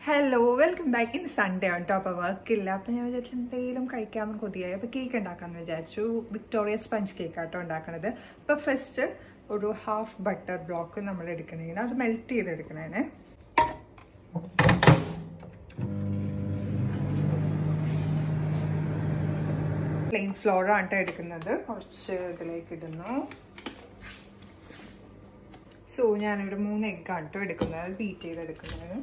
hello welcome back ഇന്ന് Sunday ആണ് കേട്ടോ അപ്പോൾ വർക്കില്ല അപ്പോൾ ഞാൻ വിചാരിച്ചു എന്തെങ്കിലും കഴിക്കാമെന്ന് കൊതിയായി അപ്പോൾ കേക്ക് ഉണ്ടാക്കാമെന്ന് വിചാരിച്ചു വിക്ടോറിയ സ്പഞ്ച് കേക്ക് ആട്ടോ ഉണ്ടാക്കണത് അപ്പോൾ ഫസ്റ്റ് ഒരു ഹാഫ് ബട്ടർ ബ്ലോക്ക് നമ്മൾ എടുക്കണേന് അത് മെൽറ്റ് ചെയ്തെടുക്കണേനെ പ്ലെയിൻ ഫ്ലോർ ആണ് ട്ടോ എടുക്കുന്നത് കുറച്ച് ഇതിലേക്ക് ഇടുന്നു സോ ഞാനിവിടെ മൂന്ന് എഗ് ആണ് കേട്ടോ എടുക്കുന്നത് അത് ബീറ്റ് ചെയ്തെടുക്കുന്നത്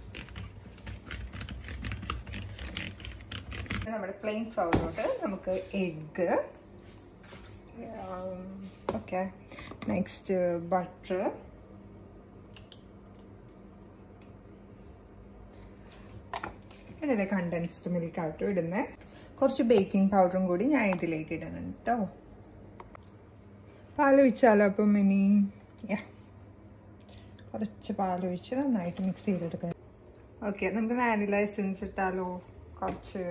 നമ്മുടെ പ്ലെയിൻ ഫ്ലവറിലോട്ട് നമുക്ക് എഗ്ഗ് ഓക്കെ നെക്സ്റ്റ് ബട്ടർ പിന്നെ ഇത് കണ്ടൻസ്ഡ് മിൽക്ക് ആട്ടോ ഇടുന്നത് കുറച്ച് ബേക്കിംഗ് പൗഡറും കൂടി ഞാൻ ഇതിലേക്ക് ഇടണം കേട്ടോ പാലൊഴിച്ചാലോ അപ്പം ഇനി യാ കുറച്ച് പാലൊഴിച്ച് നന്നായിട്ട് മിക്സ് ചെയ്തെടുക്കണം ഓക്കെ നമുക്ക് വാനില എസൻസ് ഇട്ടാലോ കുറച്ച്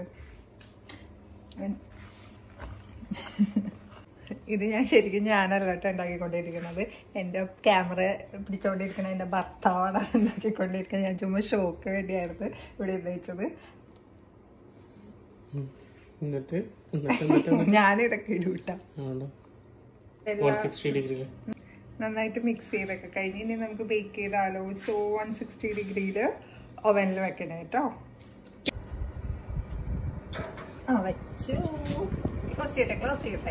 ഇത് ഞാൻ ശരിക്കും ഞാനല്ല കേട്ടോ ഉണ്ടാക്കിക്കൊണ്ടിരിക്കുന്നത് എൻ്റെ ക്യാമറ പിടിച്ചോണ്ടിരിക്കണ എൻ്റെ ഭർത്താവാണ് ഉണ്ടാക്കിക്കൊണ്ടിരിക്കുന്നത് ഞാൻ ചുമ്മാ ഷോക്ക് വേണ്ടിയായിരുന്നു ഇവിടെ ഉന്നയിച്ചത് എന്നിട്ട് എന്നിട്ട് എന്നിട്ട് ഞാനിതൊക്കെ ഇടൂട്ടാ ആണോ എല്ലാ- വൺ സിക്സ്റ്റി ഡിഗ്രിയിൽ നന്നായിട്ട് മിക്സ് ചെയ്തൊക്കെ കഴിഞ്ഞ് ഇനി നമുക്ക് ബേക്ക് ചെയ്താലോ സോ വൺ സിക്സ്റ്റി ഡിഗ്രിയിൽ ഓവനിൽ വെക്കണേ കേട്ടോ ആ വെച്ചു ക്ലോസ് ചെയ്യട്ടെ ക്ലോസ് ചെയ്യട്ടെ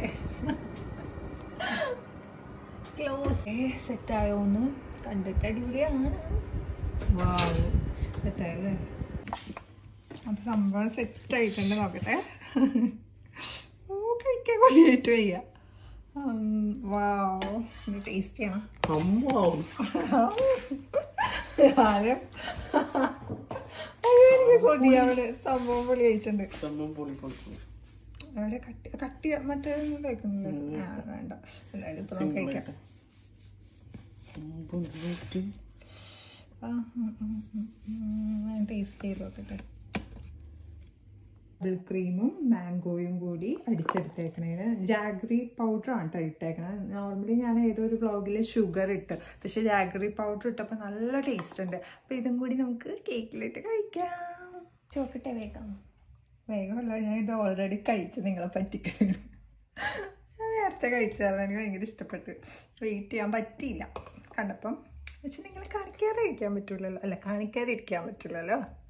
ക്ലോസ് സെറ്റായോ ഒന്ന് കണ്ടിട്ട് അടിപൊളിയാണ് വാവ് സെറ്റായല്ലേ അത് സംഭവം സെറ്റായിട്ടുണ്ട് നോക്കട്ടെ ഓ കഴിക്കാൻ മതിയായിട്ട് വയ്യ വാവ് ടേസ്റ്റ് ചെയ്യണം അമ്മോ ആരും അയ്യോ, എനിക്ക് കൊതി അവിടെ സംഭവം പൊളിയായിട്ടുണ്ട് സംഭവം പൊളി പൊളിക്കും അവിടെ കട്ടി കട്ടി മറ്റേ തേക്കുന്നുണ്ട് ആ വേണ്ട എന്തായാലും ഇപ്പൊ നമുക്ക് കഴിക്കാം സംഭവം ഇതിലേക്ക് ആ ഞാൻ ടേസ്റ്റ് ചെയ്ത് നോക്കട്ടെ ഡബിൾ ക്രീമും മാംഗോയും കൂടി അടിച്ചെടുത്തേക്കണേന് ജാഗറി പൗഡർ ആണ് കേട്ടോ ഇട്ടേക്കണത് നോർമലി ഞാൻ ഏതോ ഒരു വ്ളോഗിൽ ഷുഗർ ഇട്ട് പക്ഷെ ജാഗറി പൗഡർ ഇട്ടപ്പോൾ നല്ല ടേസ്റ്റ് ഉണ്ട് അപ്പോൾ ഇതും കൂടി നമുക്ക് കേക്കിലിട്ട് കഴിക്കാം ചോക്കട്ടെ വേഗം വേഗമല്ല ഞാൻ ഇത് ഓൾറെഡി കഴിച്ച് നിങ്ങളെ പറ്റിക്കണം ഞാൻ നേരത്തെ കഴിച്ചായിരുന്നു എനിക്ക് ഭയങ്കര ഇഷ്ടപ്പെട്ട് വെയിറ്റ് ചെയ്യാൻ പറ്റിയില്ല കണ്ടപ്പം പക്ഷെ നിങ്ങളെ കാണിക്കാതെ കഴിക്കാൻ പറ്റില്ലല്ലോ അല്ല കാണിക്കാതെ ഇരിക്കാൻ പറ്റില്ലല്ലോ